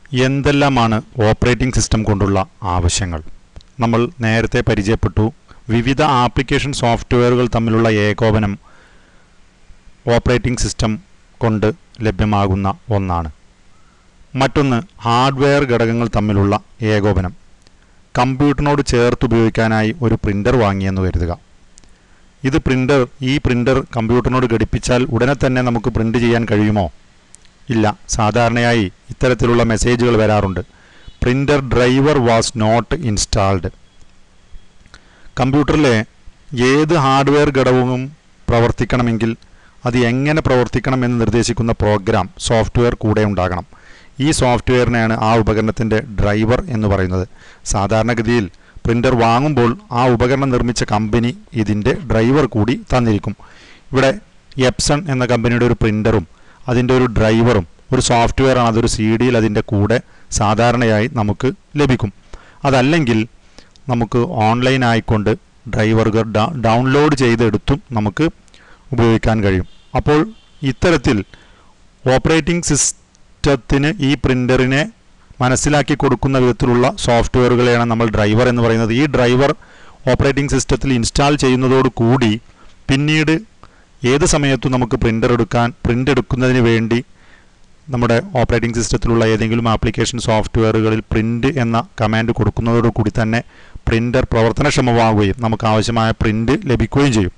എന്തെല്ലാമാണ് operating system കൊണ്ടുള്ള ആവശ്യങ്ങൾ നമ്മൾ നേരത്തെ പരിചയപ്പെട്ടു വിവിധ ആപ്ലിക്കേഷൻ സോഫ്റ്റ്വെയറുകൾ തമ്മിലുള്ള ഏകോപനം ഓപ്പറേറ്റിംഗ് സിസ്റ്റം കൊണ്ട് ലഭ്യമാകുന്ന ഒന്നാണ് മറ്റൊന്ന് ഹാർഡ്വെയർ ഘടകങ്ങൾ തമ്മിലുള്ള ഏകോപനം കമ്പ്യൂട്ടറിനോട് ചേർത്ത് ഉപയോഗിക്കാനായി ഒരു പ്രിൻ്റർ വാങ്ങിയെന്ന് കരുതുക ഇത് പ്രിൻ്റർ ഈ പ്രിൻ്റർ കമ്പ്യൂട്ടറിനോട് ഘടിപ്പിച്ചാൽ ഉടനെ തന്നെ നമുക്ക് പ്രിൻ്റ് ചെയ്യാൻ കഴിയുമോ ഇല്ല സാധാരണയായി ഇത്തരത്തിലുള്ള മെസ്സേജുകൾ വരാറുണ്ട് printer driver was not installed കമ്പ്യൂട്ടറിലെ ഏത് ഹാർഡ്വെയർ ഘടകവും പ്രവർത്തിക്കണമെങ്കിൽ അത് എങ്ങനെ പ്രവർത്തിക്കണം എന്ന് നിർദ്ദേശിക്കുന്ന പ്രോഗ്രാം സോഫ്റ്റ്വെയർ കൂടെ ഉണ്ടാകണം ഈ സോഫ്റ്റ്വെയറിനെയാണ് ആ ഉപകരണത്തിൻ്റെ ഡ്രൈവർ എന്ന് പറയുന്നത് സാധാരണഗതിയിൽ പ്രിൻ്റർ വാങ്ങുമ്പോൾ ആ ഉപകരണം നിർമ്മിച്ച കമ്പനി ഇതിൻ്റെ ഡ്രൈവർ കൂടി തന്നിരിക്കും ഇവിടെ എപ്സൺ എന്ന കമ്പനിയുടെ ഒരു പ്രിൻ്ററും അതിൻ്റെ ഒരു ഡ്രൈവറും ഒരു സോഫ്റ്റ്വെയറാണ് അതൊരു സി ഡിയിൽ അതിൻ്റെ കൂടെ സാധാരണയായി നമുക്ക് ലഭിക്കും അതല്ലെങ്കിൽ നമുക്ക് ഓൺലൈൻ ആയിക്കൊണ്ട് ഡ്രൈവറുകൾ ഡൗൺലോഡ് ചെയ്തെടുത്തും നമുക്ക് ഉപയോഗിക്കാൻ കഴിയും അപ്പോൾ ഇത്തരത്തിൽ ഓപ്പറേറ്റിംഗ് സിസ്റ്റത്തിന് ഈ പ്രിൻ്ററിനെ മനസ്സിലാക്കി കൊടുക്കുന്ന വിധത്തിലുള്ള സോഫ്റ്റ്വെയറുകളെയാണ് നമ്മൾ ഡ്രൈവർ എന്ന് പറയുന്നത് ഈ ഡ്രൈവർ ഓപ്പറേറ്റിംഗ് സിസ്റ്റത്തിൽ ഇൻസ്റ്റാൾ ചെയ്യുന്നതോട് കൂടി പിന്നീട് ഏത് സമയത്തും നമുക്ക് പ്രിൻ്റർ എടുക്കാൻ പ്രിൻ്റ് എടുക്കുന്നതിന് വേണ്ടി നമ്മുടെ ഓപ്പറേറ്റിംഗ് സിസ്റ്റത്തിലുള്ള ഏതെങ്കിലും ആപ്ലിക്കേഷൻ സോഫ്റ്റ്വെയറുകളിൽ പ്രിൻ്റ് എന്ന കമാൻഡ് കൊടുക്കുന്നതോടു കൂടി തന്നെ പ്രിൻ്റർ പ്രവർത്തനക്ഷമമാവുകയും നമുക്ക് ആവശ്യമായ പ്രിൻ്റ് ലഭിക്കുകയും ചെയ്യും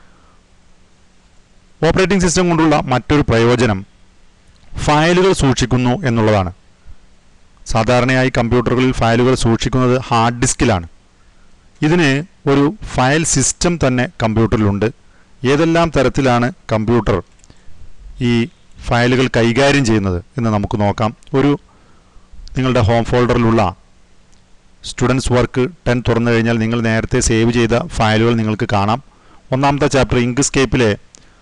ഓപ്പറേറ്റിംഗ് സിസ്റ്റം കൊണ്ടുള്ള മറ്റൊരു പ്രയോജനം ഫയലുകൾ സൂക്ഷിക്കുന്നു എന്നുള്ളതാണ് സാധാരണയായി കമ്പ്യൂട്ടറുകളിൽ ഫയലുകൾ സൂക്ഷിക്കുന്നത് ഹാർഡ് ഡിസ്കിലാണ് ഇതിന് ഒരു ഫയൽ സിസ്റ്റം തന്നെ കമ്പ്യൂട്ടറിലുണ്ട് ഏതെല്ലാം തരത്തിലാണ് കമ്പ്യൂട്ടർ ഈ ഫയലുകൾ കൈകാര്യം ചെയ്യുന്നത് എന്ന് നമുക്ക് നോക്കാം ഒരു നിങ്ങളുടെ ഹോം ഫോൾഡറിലുള്ള സ്റ്റുഡൻസ് വർക്ക് ടെൻ തുറന്നു കഴിഞ്ഞാൽ നിങ്ങൾ നേരത്തെ സേവ് ചെയ്ത ഫയലുകൾ നിങ്ങൾക്ക് കാണാം ഒന്നാമത്തെ ചാപ്റ്റർ ഇങ്ക്സ്കേപ്പിലെ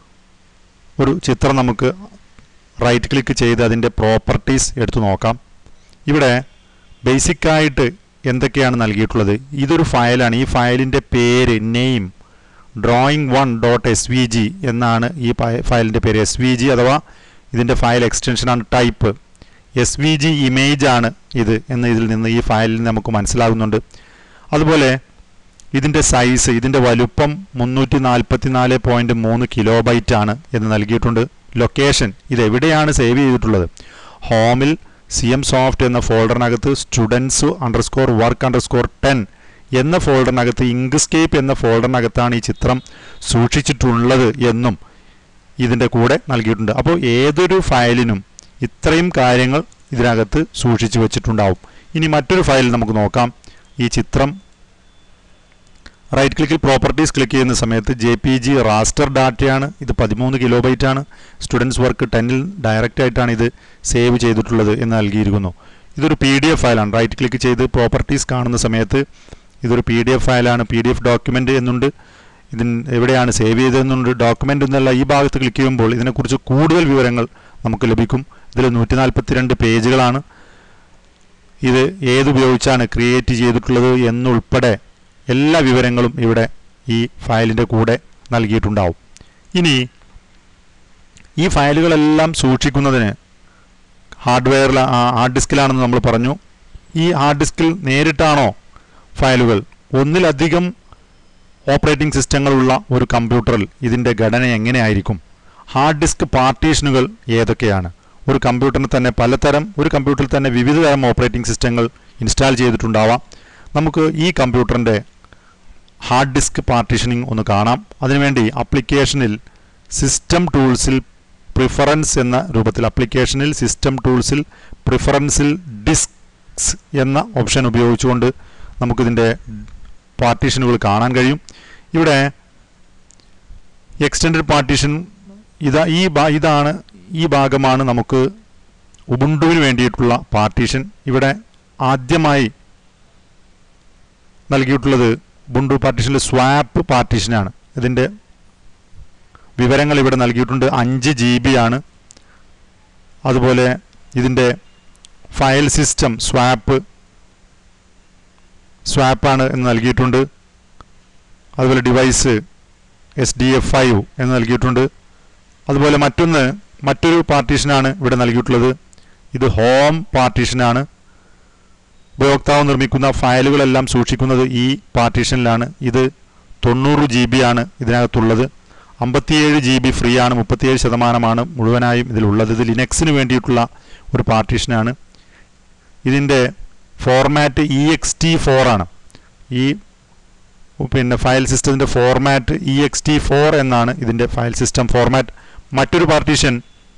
ഒരു ചിത്രം നമുക്ക് റൈറ്റ് ക്ലിക്ക് ചെയ്ത് അതിൻ്റെ പ്രോപ്പർട്ടീസ് എടുത്തു നോക്കാം ഇവിടെ ബേസിക്കായിട്ട് എന്തൊക്കെയാണ് നൽകിയിട്ടുള്ളത് ഇതൊരു ഫയലാണ് ഈ ഫയലിൻ്റെ പേര് name drawing one dot S V G എന്നാണ് ഈ ഫയലിൻ്റെ പേര് എസ് വി ജി അഥവാ ഇതിൻ്റെ ഫയൽ എക്സ്റ്റൻഷനാണ് type S V G image ആണ് ഇത് എന്ന് ഇതിൽ നിന്ന് ഈ ഫയലിൽ നമുക്ക് മനസ്സിലാകുന്നുണ്ട് അതുപോലെ ഇതിൻ്റെ സൈസ് ഇതിൻ്റെ വലുപ്പം മുന്നൂറ്റി നാൽപ്പത്തി നാല് പോയിൻറ്റ് മൂന്ന് കിലോ ബൈറ്റ് ആണ് എന്ന് നൽകിയിട്ടുണ്ട് ലൊക്കേഷൻ ഇത് എവിടെയാണ് സേവ് ചെയ്തിട്ടുള്ളത് ഹോമിൽ സി എം സോഫ്റ്റ് എന്ന ഫോൾഡറിനകത്ത് students underscore work underscore ten എന്ന ഫോൾഡറിനകത്ത് ഇങ്ക്സ്കേപ്പ് എന്ന ഫോൾഡറിനകത്താണ് ഈ ചിത്രം സൂക്ഷിച്ചിട്ടുള്ളത് എന്നും ഇതിൻ്റെ കൂടെ നൽകിയിട്ടുണ്ട് അപ്പോൾ ഏതൊരു ഫയലിനും ഇത്രയും കാര്യങ്ങൾ ഇതിനകത്ത് സൂക്ഷിച്ചു വെച്ചിട്ടുണ്ടാവും ഇനി മറ്റൊരു ഫയൽ നമുക്ക് നോക്കാം ഈ ചിത്രം റൈറ്റ് ക്ലിക്കിൽ പ്രോപ്പർട്ടീസ് ക്ലിക്ക് ചെയ്യുന്ന സമയത്ത് ജെ പി ജി റാസ്റ്റർ ഡാറ്റയാണ് ഇത് പതിമൂന്ന് കിലോ ബൈറ്റ് ആണ് സ്റ്റുഡൻസ് വർക്ക് ടെന്നിൽ ഡയറക്റ്റ് ആയിട്ടാണ് ഇത് സേവ് ചെയ്തിട്ടുള്ളത് എന്ന് നൽകിയിരിക്കുന്നു ഇതൊരു പി ഡി എഫ് ഫയലാണ് റൈറ്റ് ക്ലിക്ക് ചെയ്ത് പ്രോപ്പർട്ടീസ് കാണുന്ന സമയത്ത് ഇതൊരു പി ഡി എഫ് ഫയലാണ് പി ഡി എഫ് ഡോക്യുമെൻ്റ് എന്നുണ്ട് ഇതിന് എവിടെയാണ് സേവ് ചെയ്തതെന്നുണ്ട് ഡോക്യുമെൻ്റ് എന്നുള്ള ഈ ഭാഗത്ത് ക്ലിക്ക് ചെയ്യുമ്പോൾ ഇതിനെക്കുറിച്ച് കൂടുതൽ വിവരങ്ങൾ നമുക്ക് ലഭിക്കും ഇതിൽ നൂറ്റി നാൽപ്പത്തിരണ്ട് പേജുകളാണ് ഇത് ഏതുപയോഗിച്ചാണ് ക്രിയേറ്റ് ചെയ്തിട്ടുള്ളത് എന്നുൾപ്പെടെ എല്ലാ വിവരങ്ങളും ഇവിടെ ഈ ഫയലിൻ്റെ കൂടെ നൽകിയിട്ടുണ്ടാവും ഇനി ഈ ഫയലുകളെല്ലാം സൂക്ഷിക്കുന്നതിന് ഹാർഡ്വെയറിൽ ഹാർഡ് ഡിസ്കിലാണെന്ന് നമ്മൾ പറഞ്ഞു ഈ ഹാർഡ് ഡിസ്കിൽ നേരിട്ടാണോ ഫയലുകൾ ഒന്നിലധികം ഓപ്പറേറ്റിംഗ് സിസ്റ്റങ്ങളുള്ള ഒരു കമ്പ്യൂട്ടറിൽ ഇതിൻ്റെ ഘടന എങ്ങനെയായിരിക്കും ഹാർഡ് ഡിസ്ക് പാർട്ടീഷനുകൾ ഏതൊക്കെയാണ് ഒരു കമ്പ്യൂട്ടറിന് തന്നെ പലതരം ഒരു കമ്പ്യൂട്ടറിൽ തന്നെ വിവിധ തരം ഓപ്പറേറ്റിംഗ് സിസ്റ്റങ്ങൾ ഇൻസ്റ്റാൾ ചെയ്തിട്ടുണ്ടാവാം നമുക്ക് ഈ കമ്പ്യൂട്ടറിൻ്റെ ഹാർഡ് ഡിസ്ക് പാർട്ടീഷനിങ് ഒന്ന് കാണാം അതിനുവേണ്ടി അപ്ലിക്കേഷനിൽ സിസ്റ്റം ടൂൾസിൽ പ്രിഫറൻസ് എന്ന രൂപത്തിൽ അപ്ലിക്കേഷനിൽ സിസ്റ്റം ടൂൾസിൽ പ്രിഫറൻസിൽ ഡിസ്ക്സ് എന്ന ഓപ്ഷൻ ഉപയോഗിച്ചുകൊണ്ട് നമുക്കിതിൻ്റെ പാർട്ടീഷനുകൾ കാണാൻ കഴിയും ഇവിടെ എക്സ്റ്റൻഡ് പാർട്ടീഷൻ ഇതാ ഈ ഭാ- ഇതാണ് ഈ ഭാഗമാണ് നമുക്ക് ഉബുണ്ടുവിന് വേണ്ടിയിട്ടുള്ള പാർട്ടീഷൻ ഇവിടെ ആദ്യമായി നൽകിയിട്ടുള്ളത് ഉബുണ്ടു പാർട്ടീഷനിൽ സ്വാപ്പ് പാർട്ടീഷനാണ് ഇതിൻ്റെ വിവരങ്ങൾ ഇവിടെ നൽകിയിട്ടുണ്ട് അഞ്ച് ജി ബി ആണ് അതുപോലെ ഇതിൻ്റെ ഫയൽ സിസ്റ്റം സ്വാപ്പ് സ്വാപ്പാണ് എന്ന് നൽകിയിട്ടുണ്ട് അതുപോലെ device S D F five എന്ന് നൽകിയിട്ടുണ്ട് അതുപോലെ മറ്റൊന്ന് മറ്റൊരു പാർട്ടീഷനാണ് ഇവിടെ നൽകിയിട്ടുള്ളത് ഇത് ഹോം പാർട്ടീഷനാണ് ഉപയോക്താവ് നിർമ്മിക്കുന്ന ഫയലുകളെല്ലാം സൂക്ഷിക്കുന്നത് ഈ പാർട്ടീഷനിലാണ് ഇത് തൊണ്ണൂറ് ജി ബി ആണ് ഇതിനകത്തുള്ളത് അമ്പത്തിയേഴ് ജി ബി ഫ്രീ ആണ് മുപ്പത്തിയേഴ് ശതമാനമാണ് മുഴുവനായും ഇതിലുള്ളത് ഇത് ലിനക്സിന് വേണ്ടിയിട്ടുള്ള ഒരു പാർട്ടീഷനാണ് ഇതിൻ്റെ format E X T four ആണ് ഈ പിന്നെ ഫയൽ സിസ്റ്റത്തിൻ്റെ format E X T four എന്നാണ് ഇതിൻ്റെ ഫയൽ സിസ്റ്റം ഫോർമാറ്റ് മറ്റൊരു partition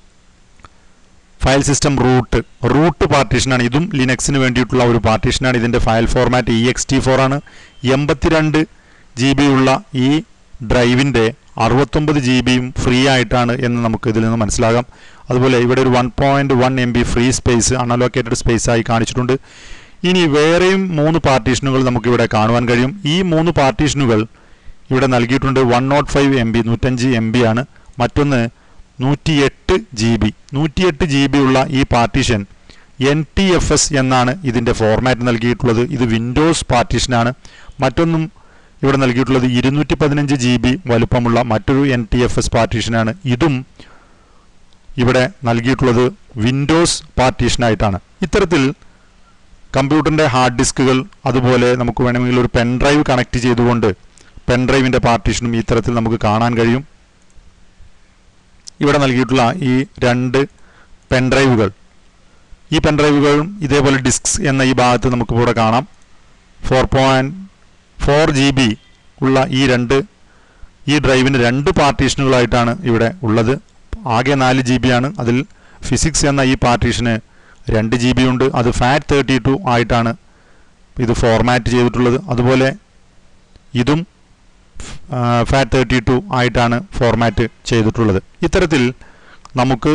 file system root root പാർട്ടീഷനാണ് ഇതും ലിനക്സിന് വേണ്ടിയിട്ടുള്ള ഒരു പാർട്ടീഷനാണ് ഇതിൻ്റെ file format E X T four ആണ് എൺപത്തിരണ്ട് ജി ബി ഉള്ള ഈ ഡ്രൈവിൻ്റെ അറുപത്തൊമ്പത് ജി ബിയും ഫ്രീ ആയിട്ടാണ് എന്ന് നമുക്ക് ഇതിൽ നിന്ന് മനസ്സിലാകാം അതുപോലെ ഇവിടെ ഒരു one point one M B free space unallocated space ആയി കാണിച്ചിട്ടുണ്ട് ഇനി വേറെയും മൂന്ന് പാർട്ടീഷനുകൾ നമുക്കിവിടെ കാണുവാൻ കഴിയും ഈ മൂന്ന് പാർട്ടീഷനുകൾ ഇവിടെ നൽകിയിട്ടുണ്ട് one nought five M B നൂറ്റഞ്ച് എം ബി ആണ് മറ്റൊന്ന് നൂറ്റിയെട്ട് ജി ബി നൂറ്റിയെട്ട് ജി ബി ഉള്ള ഈ partition N T F S എന്നാണ് ഇതിൻ്റെ ഫോർമാറ്റ് നൽകിയിട്ടുള്ളത് ഇത് വിൻഡോസ് പാർട്ടീഷനാണ് മറ്റൊന്നും ഇവിടെ നൽകിയിട്ടുള്ളത് ഇരുന്നൂറ്റി പതിനഞ്ച് ജി ബി വലുപ്പമുള്ള മറ്റൊരു എൻ ടി എഫ് എസ് പാർട്ടീഷനാണ് ഇതും ഇവിടെ നൽകിയിട്ടുള്ളത് വിൻഡോസ് പാർട്ടീഷനായിട്ടാണ് ഇത്തരത്തിൽ കമ്പ്യൂട്ടറിൻ്റെ ഹാർഡ് ഡിസ്കുകൾ അതുപോലെ നമുക്ക് വേണമെങ്കിൽ ഒരു പെൻ ഡ്രൈവ് കണക്ട് ചെയ്തുകൊണ്ട് പെൻ ഡ്രൈവിൻ്റെ പാർട്ടീഷനും ഈ തരത്തിൽ നമുക്ക് കാണാൻ കഴിയും ഇവിടെ നൽകിയിട്ടുള്ള ഈ രണ്ട് പെൻ ഡ്രൈവുകൾ ഈ പെൻ ഡ്രൈവുകളും ഇതേപോലെ ഡിസ്ക്സ് എന്ന ഈ ഭാഗത്ത് നമുക്ക് ഇവിടെ കാണാം four point four G B ഉള്ള ഈ രണ്ട് ഈ ഡ്രൈവിന് രണ്ട് പാർട്ടീഷനുകളായിട്ടാണ് ഇവിടെ ഉള്ളത് ആകെ നാല് ജി ബി ആണ് അതിൽ ഫിസിക്സ് എന്ന ഈ പാർട്ടീഷന് രണ്ട് ജി ബി ഉണ്ട് അത് ഫാറ്റ് തേർട്ടി ടു ആയിട്ടാണ് ഇത് ഫോർമാറ്റ് ചെയ്തിട്ടുള്ളത് അതുപോലെ ഇതും ഫാറ്റ് തേർട്ടി ടു ആയിട്ടാണ് ഫോർമാറ്റ് ചെയ്തിട്ടുള്ളത് ഇത്തരത്തിൽ നമുക്ക്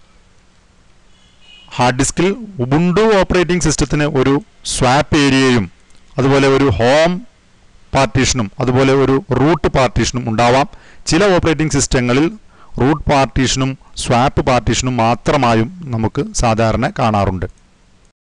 ഹാർഡ് ഡിസ്കിൽ ഉബുണ്ടു ഓപ്പറേറ്റിംഗ് സിസ്റ്റത്തിന് ഒരു സ്വാപ്പ് ഏരിയയും അതുപോലെ ഒരു ഹോം പാർട്ടീഷനും അതുപോലെ ഒരു റൂട്ട് പാർട്ടീഷനും ഉണ്ടാവാം ചില ഓപ്പറേറ്റിംഗ് സിസ്റ്റങ്ങളിൽ റൂട്ട് പാർട്ടീഷനും സ്വാപ്പ് പാർട്ടീഷനും മാത്രമായും നമുക്ക് സാധാരണ കാണാറുണ്ട്